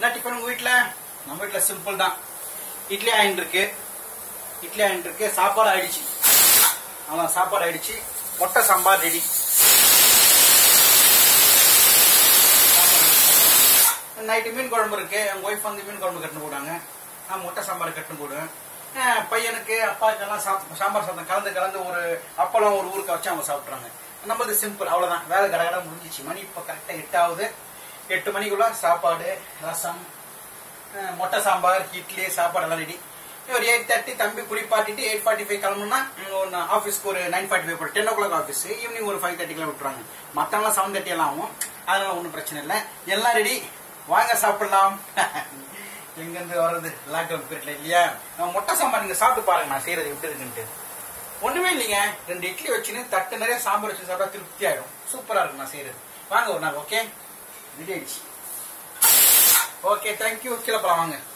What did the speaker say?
என்ன டிஃபன் உங்க வீட்ல நம்ம வீட்ல சிம்பிள் தான் இட்லி ஆயின் இருக்கு இட்லி ஆயின் இருக்கு சாப்பாடு ஆயிடுச்சு அவ்வளோ சாப்பாடு ஆயிடுச்சு மொட்டை சாம்பார் ரெடி நைட்டு மீன் குழம்பு இருக்கு எங்க ஒய்ஃப் வந்து மீன் குழம்பு கட்டுன்னு போடுவாங்க நான் முட்டை சாம்பார் கட்டுன்னு போடுவேன் அஹ் பையனுக்கு அப்பாவுக்கெல்லாம் சாப்- சாம்பார் சாதம் கலந்து கலந்து ஒரு அப்பளம் ஒரு ஊருக்கு வச்சு அவங்க சாப்பிட்றாங்க நம்மளது சிம்பிள் அவ்வளவுதான் வேலை கடகட முடிஞ்சிச்சு மணி இப்போ கரெக்டாக எட்டாவது எட்டு மணிக்குள்ள சாப்பாடு ரசம் அஹ் முட்டை சாம்பார் இட்லி சாப்பாடு எல்லாம் ரெடி ஒரு எயிட் தேர்ட்டி தம்பி குளிப்பாட்டிட்டு எயிட் ஃபார்ட்டி ஃபைவ் கிளம்புனா ஒரு ஆஃபீஸ்க்கு ஒரு nine forty five ten o'clock office evening ஒரு ஃபைவ் தேர்ட்டிக்கெல்லாம் விட்டுருவாங்க மற்றவங்களாம் செவன் தேர்ட்டி எல்லாம் ஆகும் அதனால ஒன்றும் பிரச்சனை இல்லை எல்லாம் ரெடி வாங்க சாப்பிடலாம் எங்கேருந்து வர்றது லாக்டவுன் பீரியட்ல இல்லையா நம்ம முட்டை சாம்பார் நீங்க சாப்பிட்டு பாருங்க நான் செய்யறது எப்படி இருக்குன்ட்டு ஒண்ணுமே இல்லைங்க ரெண்டு இட்லி வச்சுன்னு தட்டு நிறைய சாம்பார் வச்சு சாப்பிட்டா திருப்தி ஆயிடும் சூப்பரா இருக்கும் நான் செய்யறது வாங்க ஒரு நாள் ஓகே ரெடி ஆயிடுச்சு ஓகே தேங்க்யூ கீழே போலாம் வாங்க